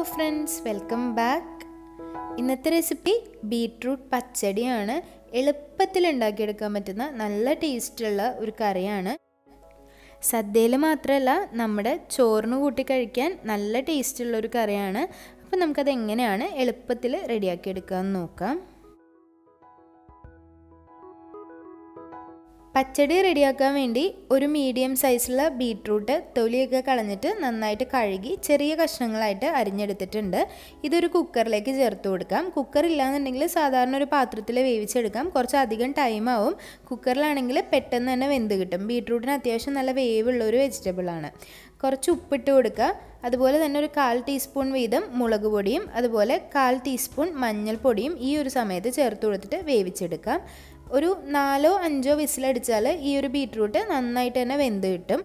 friends welcome back ഇന്നത്തെ recipe beetroot പച്ചടിയാണ് എളുപ്പത്തിൽ ഉണ്ടാക്കിയെടുക്കാൻ പറ്റുന്ന നല്ല ടേസ്റ്റുള്ള ഒരു കറിയാണ് സദ്യയിൽ മാത്രമല്ല നമ്മുടെ ചോറിന് കൂട്ടി കഴിക്കാൻ നല്ല ടേസ്റ്റുള്ള ഒരു കറിയാണ് അപ്പോൾ നമുക്കത് എങ്ങനെയാണ് എളുപ്പത്തിൽ റെഡിയാക്കിയെടുക്കാമെന്ന് നോക്കാം പച്ചടി റെഡിയാക്കാൻ വേണ്ടി ഒരു മീഡിയം സൈസുള്ള ബീട്രൂട്ട് തൊലിയൊക്കെ കളഞ്ഞിട്ട് നന്നായിട്ട് കഴുകി ചെറിയ കഷ്ണങ്ങളായിട്ട് അരിഞ്ഞെടുത്തിട്ടുണ്ട് ഇതൊരു കുക്കറിലേക്ക് ചേർത്ത് കൊടുക്കാം കുക്കർ ഇല്ലാന്നുണ്ടെങ്കിൽ സാധാരണ ഒരു പാത്രത്തിൽ വേവിച്ചെടുക്കാം കുറച്ച് അധികം ടൈം ആവും കുക്കറിലാണെങ്കിൽ പെട്ടെന്ന് തന്നെ വെന്ത് കിട്ടും ബീട്രൂട്ടിന് അത്യാവശ്യം നല്ല വേവുള്ള ഒരു വെജിറ്റബിളാണ് കുറച്ച് ഉപ്പിട്ട് കൊടുക്കുക അതുപോലെ തന്നെ ഒരു കാൽ ടീസ്പൂൺ വീതം മുളക് പൊടിയും അതുപോലെ കാൽ ടീസ്പൂൺ മഞ്ഞൾപ്പൊടിയും ഈ ഒരു സമയത്ത് ചേർത്ത് കൊടുത്തിട്ട് വേവിച്ചെടുക്കാം ഒരു നാലോ അഞ്ചോ വിസിലടിച്ചാൽ ഈ ഒരു ബീട്രൂട്ട് നന്നായിട്ട് തന്നെ വെന്ത് കിട്ടും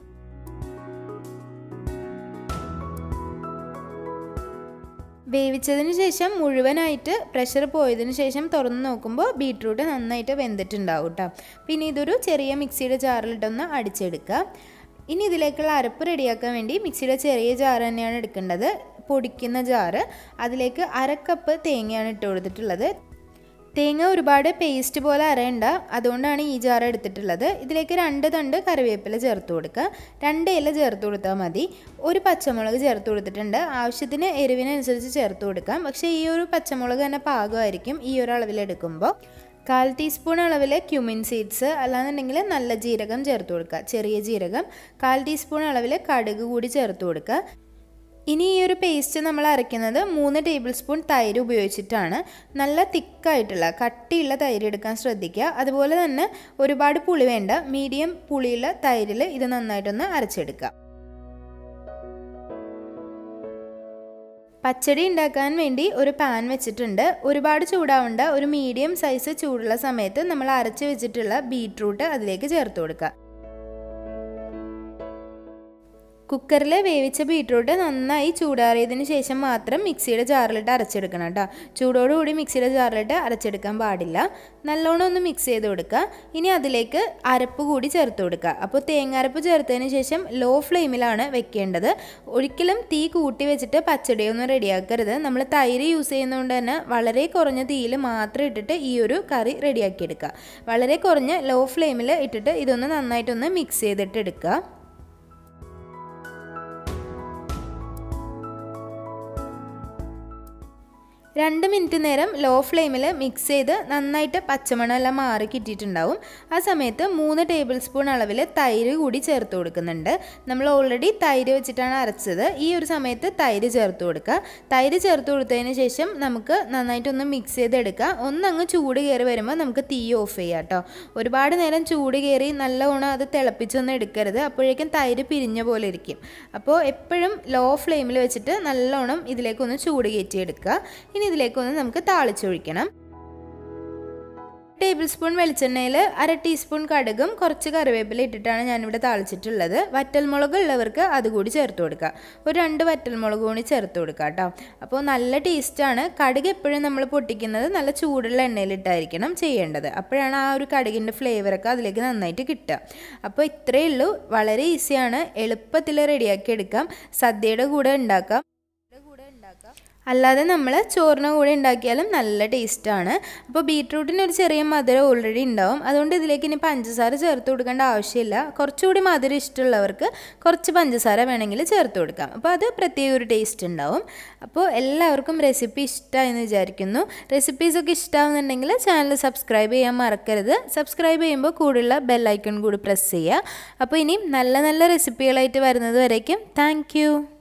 വേവിച്ചതിന് ശേഷം മുഴുവനായിട്ട് പ്രഷർ പോയതിന് ശേഷം തുറന്ന് നോക്കുമ്പോൾ ബീട്രൂട്ട് നന്നായിട്ട് വെന്തിട്ടുണ്ടാവും കേട്ടോ പിന്നെ ഇതൊരു ചെറിയ മിക്സിയുടെ ജാറിലിട്ടൊന്ന് അടിച്ചെടുക്കുക ഇനി ഇതിലേക്കുള്ള അരപ്പ് റെഡിയാക്കാൻ വേണ്ടി മിക്സിയുടെ ചെറിയ ജാർ തന്നെയാണ് എടുക്കേണ്ടത് പൊടിക്കുന്ന ജാറ് അതിലേക്ക് അരക്കപ്പ് തേങ്ങയാണ് ഇട്ട് കൊടുത്തിട്ടുള്ളത് തേങ്ങ ഒരുപാട് പേസ്റ്റ് പോലെ അരയണ്ട അതുകൊണ്ടാണ് ഈ ജാർ എടുത്തിട്ടുള്ളത് ഇതിലേക്ക് രണ്ട് തണ്ട് കറിവേപ്പില ചേർത്ത് കൊടുക്കുക രണ്ട് ഇല ചേർത്ത് കൊടുത്താൽ മതി ഒരു പച്ചമുളക് ചേർത്ത് കൊടുത്തിട്ടുണ്ട് ആവശ്യത്തിന് എരിവിനനുസരിച്ച് ചേർത്ത് കൊടുക്കാം പക്ഷേ ഈ ഒരു പച്ചമുളക് തന്നെ പാകമായിരിക്കും ഈ ഒരു അളവിലെടുക്കുമ്പോൾ കാൽ ടീസ്പൂൺ അളവിൽ ക്യുമിൻ സീഡ്സ് അല്ലാന്നുണ്ടെങ്കിൽ നല്ല ജീരകം ചേർത്ത് കൊടുക്കുക ചെറിയ ജീരകം കാൽ ടീസ്പൂൺ അളവിൽ കടുക് കൂടി ചേർത്ത് കൊടുക്കുക ഇനി ഈ ഒരു പേസ്റ്റ് നമ്മൾ അരയ്ക്കുന്നത് മൂന്ന് ടേബിൾ സ്പൂൺ തൈര് ഉപയോഗിച്ചിട്ടാണ് നല്ല തിക്കായിട്ടുള്ള കട്ടിയുള്ള തൈര് എടുക്കാൻ ശ്രദ്ധിക്കുക അതുപോലെ തന്നെ ഒരുപാട് പുളി വേണ്ട മീഡിയം പുളിയുള്ള തൈരിൽ ഇത് നന്നായിട്ടൊന്ന് അരച്ചെടുക്കുക പച്ചടി ഉണ്ടാക്കാൻ വേണ്ടി ഒരു പാൻ വെച്ചിട്ടുണ്ട് ഒരുപാട് ചൂടാവേണ്ട ഒരു മീഡിയം സൈസ് ചൂടുള്ള സമയത്ത് നമ്മൾ അരച്ച് വെച്ചിട്ടുള്ള ബീട്രൂട്ട് അതിലേക്ക് ചേർത്ത് കൊടുക്കുക കുക്കറിൽ വേവിച്ച ബീട്രൂട്ട് നന്നായി ചൂടാറിയതിന് ശേഷം മാത്രം മിക്സിയുടെ ജാറിലിട്ട് അരച്ചെടുക്കണം കേട്ടോ ചൂടോടുകൂടി മിക്സിയുടെ ജാറിലിട്ട് അരച്ചെടുക്കാൻ പാടില്ല നല്ലോണം ഒന്ന് മിക്സ് ചെയ്ത് കൊടുക്കുക ഇനി അതിലേക്ക് അരപ്പ് കൂടി ചേർത്ത് കൊടുക്കുക അപ്പോൾ തേങ്ങാരപ്പ് ചേർത്തതിന് ശേഷം ലോ ഫ്ലെയിമിലാണ് വെക്കേണ്ടത് ഒരിക്കലും തീ കൂട്ടി വെച്ചിട്ട് പച്ചടിയൊന്നും റെഡിയാക്കരുത് നമ്മൾ തൈര് യൂസ് ചെയ്യുന്നതുകൊണ്ട് തന്നെ വളരെ കുറഞ്ഞ തീയിൽ മാത്രം ഇട്ടിട്ട് ഈ ഒരു കറി റെഡിയാക്കിയെടുക്കുക വളരെ കുറഞ്ഞ ലോ ഫ്ലെയിമിൽ ഇട്ടിട്ട് ഇതൊന്ന് നന്നായിട്ടൊന്ന് മിക്സ് ചെയ്തിട്ട് എടുക്കുക രണ്ട് മിനിറ്റ് നേരം ലോ ഫ്ലെയിമിൽ മിക്സ് ചെയ്ത് നന്നായിട്ട് പച്ചമണമെല്ലാം മാറി കിട്ടിയിട്ടുണ്ടാവും ആ സമയത്ത് മൂന്ന് ടേബിൾ സ്പൂൺ അളവിൽ തൈര് കൂടി ചേർത്ത് കൊടുക്കുന്നുണ്ട് നമ്മൾ ഓൾറെഡി തൈര് വെച്ചിട്ടാണ് അരച്ചത് ഈ ഒരു സമയത്ത് തൈര് ചേർത്ത് കൊടുക്കുക തൈര് ചേർത്ത് കൊടുത്തതിന് ശേഷം നമുക്ക് നന്നായിട്ടൊന്ന് മിക്സ് ചെയ്തെടുക്കുക ഒന്നങ്ങ് ചൂട് കയറി വരുമ്പോൾ നമുക്ക് തീ ഓഫ് ചെയ്യാം കേട്ടോ ഒരുപാട് നേരം ചൂട് കയറി നല്ലവണ്ണം അത് തിളപ്പിച്ചൊന്നും എടുക്കരുത് അപ്പോഴേക്കും തൈര് പിരിഞ്ഞ പോലെ ഇരിക്കും അപ്പോൾ എപ്പോഴും ലോ ഫ്ലെയിമിൽ വെച്ചിട്ട് നല്ലോണം ഇതിലേക്കൊന്ന് ചൂട് കയറ്റിയെടുക്കുക ഇനി ഇതിലേക്കൊന്ന് നമുക്ക് താളിച്ചൊഴിക്കണം ടേബിൾ സ്പൂൺ വെളിച്ചെണ്ണയിൽ അര ടീസ്പൂൺ കടുകും കുറച്ച് കറിവേപ്പില ഇട്ടിട്ടാണ് ഞാനിവിടെ താളിച്ചിട്ടുള്ളത് വറ്റൽമുളക് ഉള്ളവർക്ക് അതുകൂടി ചേർത്ത് കൊടുക്കുക ഒരു രണ്ട് വറ്റൽമുളക് കൂടി ചേർത്ത് കൊടുക്കുക കേട്ടോ അപ്പോൾ നല്ല ടേസ്റ്റാണ് കടുക് എപ്പോഴും നമ്മൾ പൊട്ടിക്കുന്നത് നല്ല ചൂടുള്ള എണ്ണയിലിട്ടായിരിക്കണം ചെയ്യേണ്ടത് അപ്പോഴാണ് ആ ഒരു കടുകിൻ്റെ ഫ്ലേവറൊക്കെ അതിലേക്ക് നന്നായിട്ട് കിട്ടുക അപ്പോൾ ഇത്രയേ ഉള്ളൂ വളരെ ഈസിയാണ് എളുപ്പത്തിൽ റെഡിയാക്കി എടുക്കാം സദ്യയുടെ കൂടെ ഉണ്ടാക്കാം അല്ലാതെ നമ്മൾ ചോറിന് കൂടെ ഉണ്ടാക്കിയാലും നല്ല ടേസ്റ്റാണ് അപ്പോൾ ബീട്രൂട്ടിന് ഒരു ചെറിയ മധുരം ഓൾറെഡി ഉണ്ടാവും അതുകൊണ്ട് ഇതിലേക്ക് ഇനി പഞ്ചസാര ചേർത്ത് കൊടുക്കേണ്ട ആവശ്യമില്ല കുറച്ചുകൂടി മധുരം ഇഷ്ടമുള്ളവർക്ക് കുറച്ച് പഞ്ചസാര വേണമെങ്കിൽ ചേർത്ത് കൊടുക്കാം അപ്പോൾ അത് പ്രത്യേക ഒരു ടേസ്റ്റ് ഉണ്ടാവും അപ്പോൾ എല്ലാവർക്കും റെസിപ്പി ഇഷ്ടമായെന്ന് വിചാരിക്കുന്നു റെസിപ്പീസൊക്കെ ഇഷ്ടമാവുന്നുണ്ടെങ്കിൽ ചാനൽ സബ്സ്ക്രൈബ് ചെയ്യാൻ മറക്കരുത് സബ്സ്ക്രൈബ് ചെയ്യുമ്പോൾ കൂടുതലുള്ള ബെല്ലൈക്കൺ കൂടി പ്രസ് ചെയ്യുക അപ്പോൾ ഇനിയും നല്ല നല്ല റെസിപ്പികളായിട്ട് വരുന്നത് വരയ്ക്കും താങ്ക്